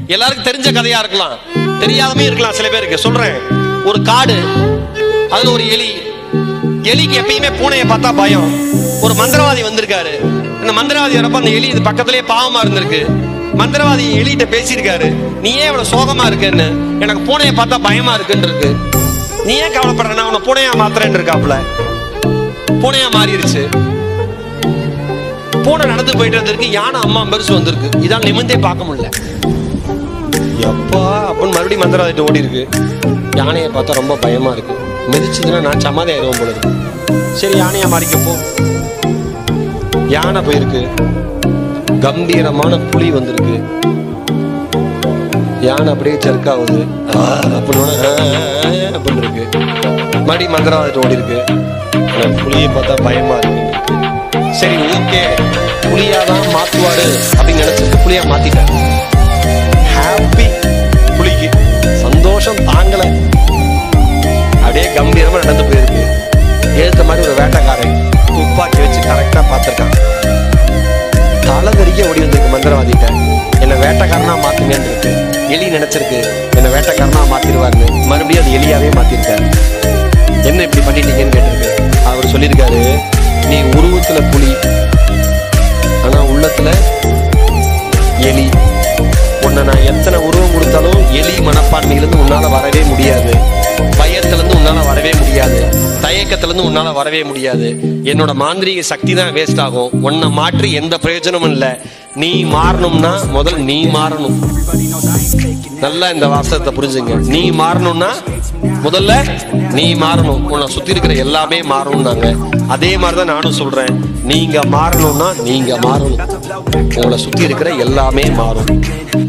எல்லாருக்கும் தெரிஞ்ச கதையா இருக்கலாம் தெரியாதமே இருக்கலாம் சில பேருக்கு சொல்றேன் ஒரு காடு அதுல ஒரு எலி எலிக்கு எப்பயுமே பூனையை பார்த்தா பயம் ஒரு மந்திரவாதி வந்திருக்காரு அந்த மந்திரவாதி வரப்ப அந்த எலி இது பக்கத்திலேயே பாவமா இருந்திருக்கு மந்திரவாதி எலிகிட்ட பேசியிருக்காரு நீ ஏன் இவ்வளவு சோகமா இருக்குன்னு எனக்கு பூனையை பார்த்தா பயமா இருக்குன்னு இருக்கு நீ ஏன் கவலைப்படுற நான் உன்னை பூனையா மாத்துறேன்னு இருக்காப்புல பூனையா மாறிடுச்சு பூனை நடந்து போயிட்டு இருந்திருக்கு யானை அம்மா பெருசு வந்திருக்கு இதான் நிமிந்தே பார்க்க முடியல எப்பா அப்படின்னு மறுபடியும் மந்திரவாதிட்டு ஓடி இருக்கு யானையை பார்த்தா ரொம்ப பயமா இருக்கு மிதிச்சதுன்னா நான் சமாதி ஆயிடுவோம் போல இருக்கு சரி யானையா மாறிக்க போ யானை போயிருக்கு கம்பீரமான புலி வந்திருக்கு யானை அப்படியே செருக்காகுது ஆ, அப்படின்னு உடனே, ஆ, ஆ, ஆ, அப்படின்னு இருக்கு மறுபடியும் மந்திரவாதிட்டு ஓடி இருக்கு ஆனா புலியை பார்த்தா பயமா இருக்கு சரி ஓகே புலியாதான் மாத்துவாரு அப்படின்னு நினைச்சிட்டு புலியா மாத்திட்டாரு ஹாப்பி புலிக்கு சந்தோஷம் தாங்கல அப்படியே கம்பீரமா நடந்து போயிருக்கு ஏத்த மாதிரி ஒரு வேட்டைக்காரன் துப்பாக்கி வச்சு கரெக்டா பார்த்திருக்கான் தலை தெறிக்க ஓடி வந்திருக்கு மந்திரவாதிட்ட என்ன வேட்டைக்காரனா மாத்துங்கன்னு இருக்கு எலி நினைச்சிருக்கு என்ன வேட்டைக்காரனா மாத்திருவாருன்னு மறுபடியும் அது எலியாவே மாத்திருக்காரு என்ன இப்படி பண்ணிட்டீங்கன்னு கேட்டிருக்கு அவர் சொல்லியிருக்காரு நீ உருவத்துல புலி ஆனா உள்ளத்துல எலி உன்னை நான் எத்தனை உருவம் கொடுத்தாலும் எலி மனப்பான்மையிலிருந்து உன்னால வரவே முடியாது பயத்திலிருந்து உன்னால வரவே முடியாது தயக்கத்திலிருந்து உன்னால வரவே முடியாது என்னோட மாந்திரீக சக்தி தான் வேஸ்ட் ஆகும் உன்னை மாற்றி எந்த பிரயோஜனமும் இல்லை நீ மாறணும்னா முதல்ல நீ மாறணும் நல்லா இந்த வாசகத்தை புரிஞ்சுங்க நீ மாறணும்னா முதல்ல நீ மாறணும் உன்னை சுத்தி இருக்கிற எல்லாமே மாறணும்னாங்க அதே மாதிரிதான் நானும் சொல்றேன் நீங்க மாறணும்னா நீங்க மாறணும் உங்களை சுத்தி இருக்கிற எல்லாமே மாறும்